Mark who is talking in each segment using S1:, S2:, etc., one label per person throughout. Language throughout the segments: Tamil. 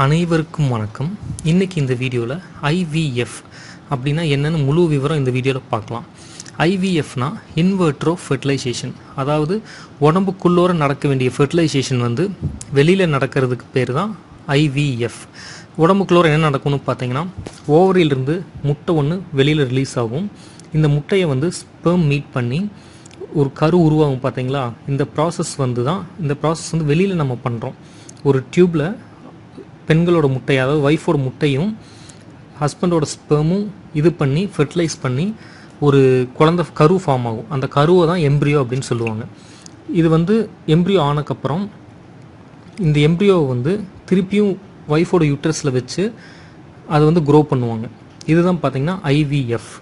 S1: அனைவருக்கும் வணக்கம் இன்னைக்கு இந்த வீடியோவில் ஐவிஎஃப் அப்படின்னா என்னன்னு முழு விவரம் இந்த வீடியோவில் பார்க்கலாம் ஐவிஎஃப்னா இன்வெர்ட்ரோ ஃபெர்டிலைசேஷன் அதாவது உடம்புக்குள்ளோர நடக்க வேண்டிய ஃபெர்டிலைசேஷன் வந்து வெளியில் நடக்கிறதுக்கு பேர் தான் ஐவிஎஃப் உடம்புக்குள்ளோர என்ன நடக்கும்னு பார்த்தீங்கன்னா ஓவரியிலிருந்து முட்டை ஒன்று வெளியில் ரிலீஸ் ஆகும் இந்த முட்டையை வந்து ஸ்பெர்ம் மீட் பண்ணி ஒரு கரு உருவாகும் பார்த்தீங்களா இந்த ப்ராசஸ் வந்து தான் இந்த ப்ராசஸ் வந்து வெளியில் நம்ம பண்ணுறோம் ஒரு டியூப்பில் பெண்களோட முட்டை அதாவது ஒய்ஃபோட முட்டையும் ஹஸ்பண்டோட ஸ்பெர்மும் இது பண்ணி ஃபெர்டிலைஸ் பண்ணி ஒரு குழந்தை கரு ஃபார்ம் ஆகும் அந்த கருவை தான் எம்ப்ரியோ அப்படின்னு சொல்லுவாங்க இது வந்து எம்ப்ரியோ ஆனக்கப்புறம் இந்த எம்ப்ரியோவை வந்து திருப்பியும் ஒய்ஃபோட யூட்ரஸில் வச்சு அதை வந்து க்ரோ பண்ணுவாங்க இதுதான் பார்த்தீங்கன்னா ஐவிஎஃப்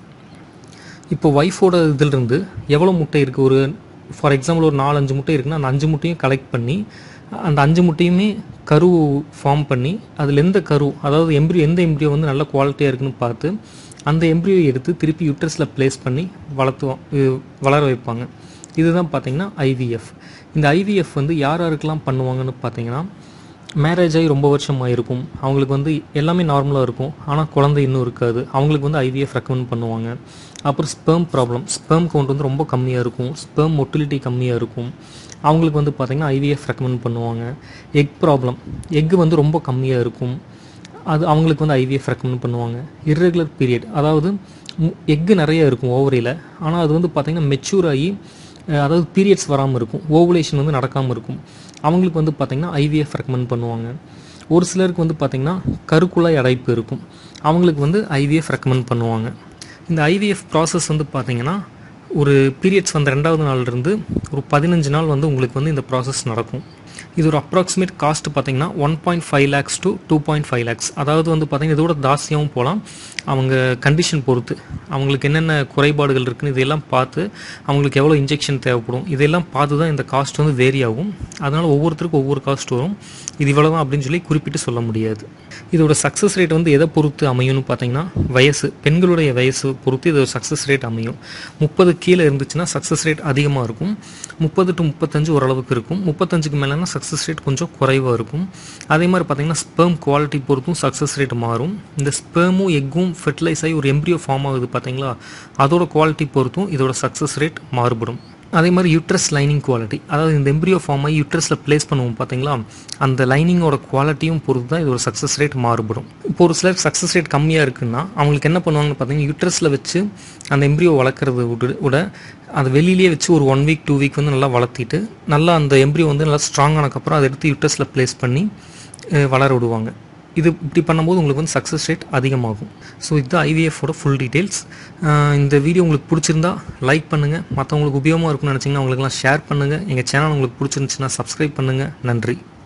S1: இப்போ ஒய்ஃபோட இதிலிருந்து எவ்வளோ முட்டை இருக்குது ஒரு ஃபார் எக்ஸாம்பிள் ஒரு நாலஞ்சு முட்டை இருக்குன்னா அந்த அஞ்சு முட்டையும் கலெக்ட் பண்ணி அந்த அஞ்சு முட்டையுமே கரு ஃபார்ம் பண்ணி அதில் எந்த கரு அதாவது எம்ப்ரியோ எந்த எம்ப்ரியோ வந்து நல்ல குவாலிட்டியாக இருக்குன்னு பார்த்து அந்த எம்ப்ரியோ எடுத்து திருப்பி யூட்ரஸில் ப்ளேஸ் பண்ணி வளர்த்துவோம் இது வளர வைப்பாங்க இதுதான் பார்த்தீங்கன்னா ஐவிஎஃப் இந்த ஐவிஎஃப் வந்து யார் யாருக்கெல்லாம் பண்ணுவாங்கன்னு பார்த்தீங்கன்னா மேரேஜ் ஆகி ரொம்ப வருஷம் ஆயிருக்கும் அவங்களுக்கு வந்து எல்லாமே நார்மலாக இருக்கும் ஆனால் குழந்தை இன்னும் இருக்காது அவங்களுக்கு வந்து ஐவிஎஃப் ரெக்கமெண்ட் பண்ணுவாங்க அப்புறம் ஸ்பெர்ம் ப்ராப்ளம் ஸ்பெர்ம் கவுண்ட் வந்து ரொம்ப கம்மியாக இருக்கும் ஸ்பெர்ம் மொட்டிலிட்டி கம்மியாக இருக்கும் அவங்களுக்கு வந்து பார்த்திங்கன்னா ஐவிஎஃப் ரெக்கமெண்ட் பண்ணுவாங்க எக் ப்ராப்ளம் எக் வந்து ரொம்ப கம்மியாக இருக்கும் அது அவங்களுக்கு வந்து ஐவிஎஃப் ரெக்கமெண்ட் பண்ணுவாங்க இர்ரெகுலர் பீரியட் அதாவது எக்கு நிறைய இருக்கும் ஓவரியில் ஆனால் அது வந்து பார்த்திங்கன்னா மெச்சூர் ஆகி அஹ், அதாவது பீரியட்ஸ் வராமல் இருக்கும் ஓவுலேஷன் வந்து நடக்காமல் இருக்கும் அவங்களுக்கு வந்து பார்த்திங்கன்னா ஐவிஎஃப் ரெக்கமெண்ட் பண்ணுவாங்க ஒரு சிலருக்கு வந்து பார்த்திங்கன்னா கருக்குழாய் அடைப்பு இருக்கும் அவங்களுக்கு வந்து ஐவிஎஃப் ரெக்கமெண்ட் பண்ணுவாங்க இந்த ஐவிஎஃப் ப்ராசஸ் வந்து பார்த்திங்கன்னா ஒரு பீரியட்ஸ் வந்த ரெண்டாவது நாள்லேருந்து ஒரு பதினஞ்சு நாள் வந்து உங்களுக்கு வந்து இந்த ப்ராசஸ் நடக்கும் இது ஒரு அப்ராக்சிமேட் காஸ்ட் பார்த்தீங்கன்னா one point five lakhs to two point five lakhs அதாவது வந்து பார்த்தீங்கன்னா இதோட ஜாஸ்தியாகவும் போகலாம் அவங்க கண்டிஷன் பொறுத்து அவங்களுக்கு என்னென்ன குறைபாடுகள் இருக்குன்னு இதெல்லாம் பார்த்து அவங்களுக்கு எவ்வளோ இன்ஜெக்ஷன் தேவைப்படும் இதெல்லாம் பார்த்து தான் இந்த காஸ்ட் வந்து வேரி ஆகும் அதனால் ஒவ்வொருத்தருக்கும் ஒவ்வொரு காஸ்ட் வரும் இது இவ்வளோ தான் அப்படின்னு சொல்லி குறிப்பிட்டு சொல்ல முடியாது இதோட சக்ஸஸ் ரேட் வந்து எதை பொறுத்து அமையும்னு பார்த்தீங்கன்னா வயசு பெண்களுடைய வயசு பொறுத்து இதோட சக்ஸஸ் ரேட் அமையும் முப்பது கீழே இருந்துச்சுன்னா சக்ஸஸ் ரேட் அதிகமாக இருக்கும் முப்பது டு முப்பத்தஞ்சு ஓரளவுக்கு இருக்கும் முப்பத்தஞ்சுக்கு மேலேனா சக்ஸஸ் ரேட் கொஞ்சம் குறைவாக இருக்கும் அதே மாதிரி பார்த்தீங்கன்னா ஸ்பெர்ம் குவாலிட்டி பொறுத்தும் சக்ஸஸ் ரேட் மாறும் இந்த ஸ்பெர்மும் எக்கும் ஃபெர்டிலைஸ் ஆகி ஒரு எம்ப்ரியோ ஃபார்ம் ஆகுது பார்த்தீங்களா அதோட குவாலிட்டி பொறுத்தும் இதோட சக்ஸஸ் ரேட் மாறுபடும் அதே மாதிரி யூட்ரஸ் லைனிங் குவாலிட்டி அதாவது இந்த எம்ப்ரியோ ஃபார்ம் ஆகி யூட்ரஸில் ப்ளேஸ் பண்ணுவோம் பார்த்தீங்களா அந்த லைனிங்கோட குவாலிட்டியும் பொறுத்து தான் இதோட சக்ஸஸ் ரேட் மாறுபடும் இப்போ ஒரு சிலர் சக்ஸஸ் ரேட் கம்மியாக இருக்குன்னா அவங்களுக்கு என்ன பண்ணுவாங்கன்னு பார்த்தீங்கன்னா யூட்ரஸில் வச்சு அந்த எம்ப்ரியோ வளர்க்குறது விட விட அதை வெளியிலேயே வச்சு ஒரு ஒன் வீக் டூ வீக் வந்து நல்லா வளர்த்திட்டு நல்லா அந்த எம்ப்ரியோ வந்து நல்லா ஸ்ட்ராங் ஆனதுக்கப்புறம் அதை எடுத்து யூட்ரஸில் ப்ளேஸ் பண்ணி அஹ், வளர விடுவாங்க இது இப்படி பண்ணும்போது உங்களுக்கு வந்து சக்ஸஸ் ரேட் அதிகமாகும் ஸோ இதுதான் ஐவிஎஃபோட ஃபுல் டீட்டெயில்ஸ் இந்த வீடியோ உங்களுக்கு பிடிச்சிருந்தா லைக் பண்ணுங்கள் மற்றவங்களுக்கு உபயோகமாக இருக்கும்னு நினச்சிங்கன்னா அவங்களுக்குலாம் ஷேர் பண்ணுங்கள் எங்கள் சேனல் உங்களுக்கு பிடிச்சிருந்துச்சுன்னா சப்ஸ்கிரைப் பண்ணுங்கள் நன்றி